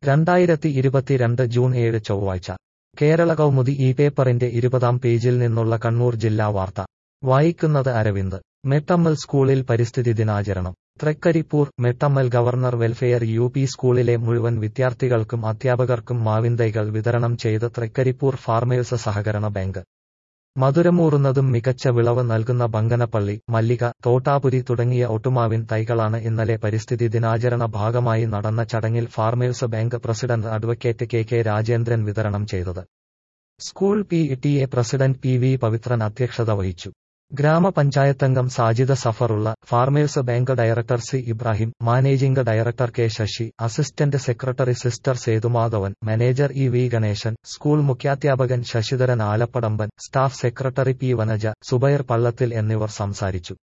രണ്ടായിരത്തി ഇരുപത്തിരണ്ട് ജൂൺ ഏഴ് ചൊവ്വാഴ്ച കേരള കൗമുദി ഈ പേപ്പറിന്റെ ഇരുപതാം പേജിൽ നിന്നുള്ള കണ്ണൂർ ജില്ലാ വാർത്ത വായിക്കുന്നത് അരവിന്ദ് മെട്ടമ്മൽ സ്കൂളിൽ പരിസ്ഥിതി ദിനാചരണം Trikaripur Mettammal governor welfare U P സ്കൂളിലെ മുഴുവൻ വിദ്യാർത്ഥികൾക്കും അധ്യാപകർക്കും മാവിന്തൈകൾ വിതരണം ചെയ്ത് തൃക്കരിപ്പൂർ ഫാർമേഴ്സ് സഹകരണ ബാങ്ക് മധുരമൂറുന്നതും മികച്ച വിളവ് നൽകുന്ന ബങ്കനപ്പള്ളി മല്ലിക തോട്ടാപുരി തുടങ്ങിയ ഒട്ടുമാവിൻ തൈകളാണ് ഇന്നലെ പരിസ്ഥിതി ദിനാചരണ ഭാഗമായി നടന്ന ചടങ്ങിൽ farmers bank president advocate K K Rajendran വിതരണം ചെയ്തത് school P T A president P V Pavithran അധ്യക്ഷത വഹിച്ചു ഗ്രാമപഞ്ചായത്തംഗം Sajida Safarulla farmers bank director C Ibrahim managing director K Sasi assistant secretary sister Sethumadhavan manager E V Ganesan school മുഖ്യാധ്യാപകൻ Sasidharan Alappadamban staff secretary P Vanaja Zubair Pallathil എന്നിവർ സംസാരിച്ചു